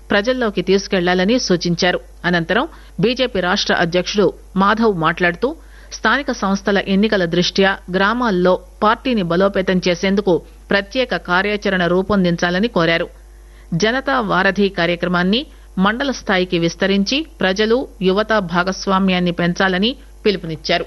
ప్రజల్లోకి తీసుకెళ్లాలని సూచించారు అనంతరం బీజేపీ రాష్ట అధ్యకుడు మాధవ్ మాట్లాడుతూ స్థానిక సంస్థల ఎన్నికల దృష్ట్యా గ్రామాల్లో పార్టీని బలోపేతం చేసేందుకు ప్రత్యేక కార్యాచరణ రూపొందించాలని కోరారు జనతా వారధి కార్యక్రమాన్ని మండల స్థాయికి విస్తరించి ప్రజలు యువత భాగస్వామ్యాన్ని పెంచాలని పిలుపునిచ్చారు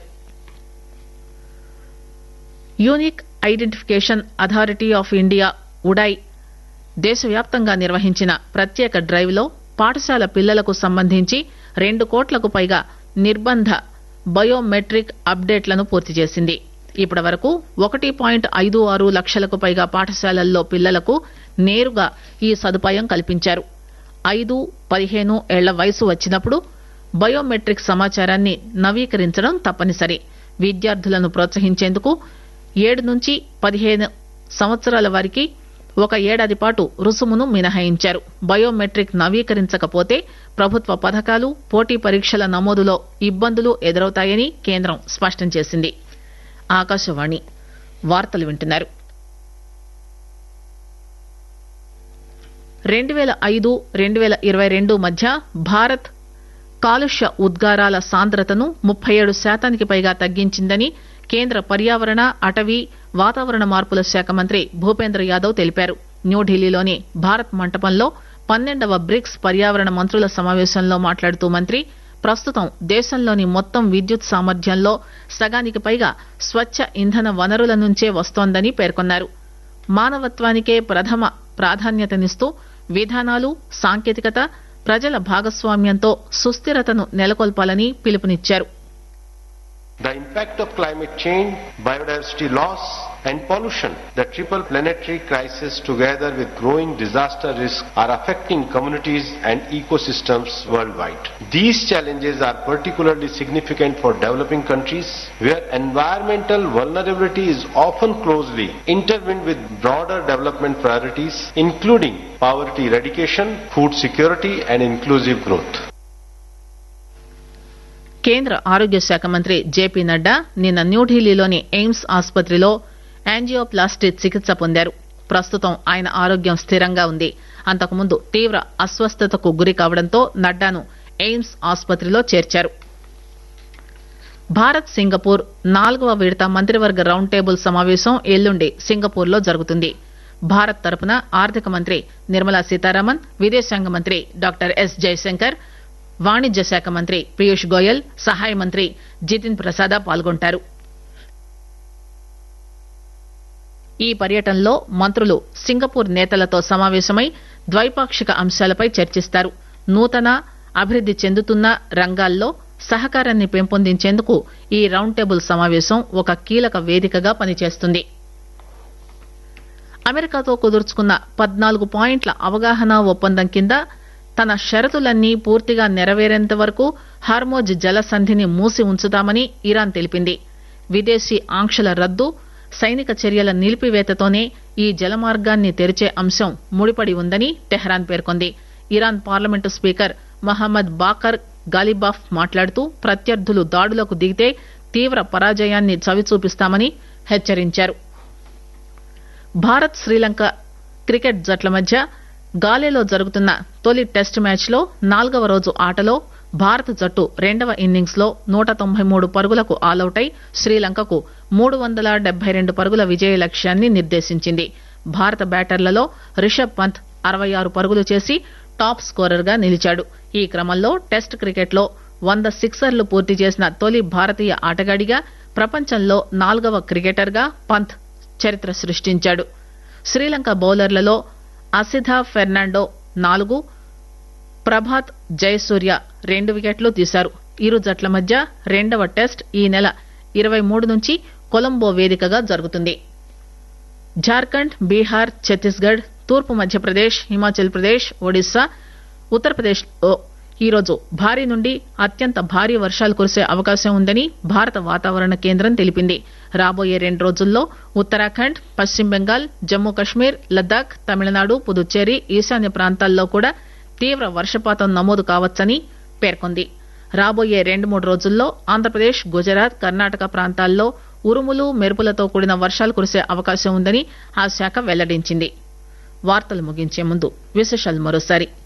unique identification authority of India UIDAI దేశవ్యాప్తంగా నిర్వహించిన ప్రత్యేక డ్రైవ్ లో పాఠశాల పిల్లలకు సంబంధించి రెండు కోట్లకు పైగా నిర్బంధ బయోమెట్రిక్ అప్డేట్లను పూర్తి చేసింది ఇప్పటి వరకు ఒకటి పాయింట్ ఐదు ఆరు లక్షలకు పైగా పాఠశాలల్లో పిల్లలకు నేరుగా ఈ సదుపాయం కల్పించారు ఐదు పదిహేను ఏళ్ల వయసు వచ్చినప్పుడు బయోమెట్రిక్ సమాచారాన్ని నవీకరించడం తప్పనిసరి విద్యార్థులను ప్రోత్సహించేందుకు ఏడు నుంచి పదిహేను సంవత్సరాల వారికి ఒక ఏడాది పాటు రుసుమును మినహాయించారు బయోమెట్రిక్ నవీకరించకపోతే ప్రభుత్వ పథకాలు పోటీ పరీక్షల నమోదులో ఇబ్బందులు ఎదురవుతాయని కేంద్రం స్పష్టం చేసింది ఆకాశవాణి వార్తలు వింటున్నారు రెండు వేల ఐదు రెండు వేల ఇరవై రెండు మధ్య భారత్ కాలుష్య ఉద్గారాల సాంద్రతను ముప్పై ఏడు శాతానికి పైగా తగ్గించిందని కేంద్ర పర్యావరణ అటవీ వాతావరణ మార్పుల శాఖ మంత్రి భూపేంద్ర యాదవ్ తెలిపారు న్యూఢిల్లీలోని భారత్ మంటపంలో పన్నెండవ బ్రిక్స్ పర్యావరణ మంత్రుల సమావేశంలో మాట్లాడుతూ మంత్రి ప్రస్తుతం దేశంలోని మొత్తం విద్యుత్ సామర్థ్యంలో సగానికి పైగా స్వచ్ఛ ఇంధన వనరుల నుంచే వస్తోందని పేర్కొన్నారు మానవత్వానికే ప్రథమ ప్రాధాన్యతనిస్తూ విధానాలు సాంకేతికత ప్రజల భాగస్వామ్యంతో సుస్థిరతను నెలకొల్పాలని పిలుపునిచ్చారు The impact of climate change, biodiversity loss, and pollution, the triple planetary crisis together with growing disaster risk are affecting communities and ecosystems worldwide. These challenges are particularly significant for developing countries where environmental vulnerability is often closely intertwined with broader development priorities including poverty eradication, food security, and inclusive growth. కేంద్ర ఆరోగ్య శాఖ మంత్రి JP Nadda నిన్న న్యూఢిల్లీలోని AIIMS ఆసుపత్రిలో angioplasty చికిత్స పొందారు ప్రస్తుతం ఆయన ఆరోగ్యం స్థిరంగా ఉంది అంతకుముందు తీవ్ర అస్వస్థతకు గురి కావడంతో నడ్డాను ఎయిమ్స్ ఆసుపత్రిలో చేర్చారు భారత్ సింగపూర్ నాలుగవ విడత మంత్రివర్గ రౌండ్ టేబుల్ సమావేశం ఎల్లుండి సింగపూర్ లో జరుగుతుంది భారత్ తరపున ఆర్థిక మంత్రి నిర్మలా సీతారామన్ విదేశాంగ మంత్రి డాక్టర్ ఎస్ జయశంకర్ వాణిజ్య శాఖ మంత్రి పీయూష్ గోయల్ సహాయ మంత్రి జితిన్ ప్రసాద పాల్గొంటారు ఈ పర్యటనలో మంత్రులు సింగపూర్ నేతలతో సమావేశమై ద్వైపాక్షిక అంశాలపై చర్చిస్తారు నూతన అభివృద్ది చెందుతున్న రంగాల్లో సహకారాన్ని పెంపొందించేందుకు ఈ రౌండ్ టేబుల్ సమావేశం ఒక కీలక వేదికగా పనిచేస్తుంది అమెరికాతో కుదుర్చుకున్న పద్నాలుగు పాయింట్ల అవగాహన ఒప్పందం కింద తన షరతులన్నీ పూర్తిగా నెరవేరేంత వరకు హార్మోజ్ జలసంధిని మూసి ఉంచుతామని ఇరాన్ తెలిపింది విదేశీ ఆంక్షల రద్దు సైనిక చర్యల నిలిపివేతతోనే ఈ జలమార్గాన్ని తెరిచే అంశం ముడిపడి ఉందని టెహ్రాన్ పేర్కొంది Iran parliament speaker Mohammad Baqer Ghalibaf మాట్లాడుతూ ప్రత్యర్థులు దాడులకు దిగితే తీవ్ర పరాజయాన్ని చవిచూపిస్తామని హెచ్చరించారు భారత్ శ్రీలంక క్రికెట్ జట్ల మధ్య గాలేలో జరుగుతున్న తొలి టెస్ట్ మ్యాచ్ లో నాలుగవ రోజు ఆటలో భారత జట్టు రెండవ ఇన్నింగ్స్ లో నూట తొంభై మూడు పరుగులకు ఆలౌట్ అయి శ్రీలంకకు మూడు వందల డెబ్బై రెండు పరుగుల విజయ లక్ష్యాన్ని నిర్దేశించింది భారత బ్యాటర్లలో రిషబ్ పంత్ అరవై ఆరు పరుగులు చేసి టాప్ స్కోరర్ గా నిలిచాడు ఈ క్రమంలో టెస్ట్ క్రికెట్ లో వంద సిక్సర్లు పూర్తి చేసిన తొలి భారతీయ ఆటగాడిగా ప్రపంచంలో నాలుగవ క్రికెటర్ గా పంత్ చరిత్ర సృష్టించాడు శ్రీలంక బౌలర్లలో అసిధా ఫెర్నాండో నాలుగు ప్రభాత్ జయసూర్య రెండు వికెట్లు తీశారు ఇరు జట్ల మధ్య రెండవ టెస్ట్ ఈ నెల ఇరవై మూడు నుంచి కొలంబో వేదికగా జరుగుతుంది జార్ఖండ్ బీహార్ ఛత్తీస్గఢ్ తూర్పు మధ్యప్రదేశ్ హిమాచల్ ప్రదేశ్ ఒడిశా ఉత్తరప్రదేశ్ లో ఈరోజు భారీ నుండి అత్యంత భారీ వర్షాలు కురిసే అవకాశం ఉందని భారత వాతావరణ కేంద్రం తెలిపింది రాబోయే రెండు రోజుల్లో ఉత్తరాఖండ్ పశ్చిమ బెంగాల్ జమ్మూ కశ్మీర్ లద్దాఖ్ తమిళనాడు పుదుచ్చేరి ఈశాన్య ప్రాంతాల్లో కూడా తీవ్ర వర్షపాతం నమోదు కావచ్చని పేర్కొంది రాబోయే రెండు మూడు రోజుల్లో ఆంధ్రప్రదేశ్ గుజరాత్ కర్ణాటక ప్రాంతాల్లో ఉరుములు మెరుపులతో కూడిన వర్షాలు కురిసే అవకాశం ఉందని ఆ శాఖ వెల్లడించింది వార్తలు ముగించే ముందు విశేషాలు మరోసారి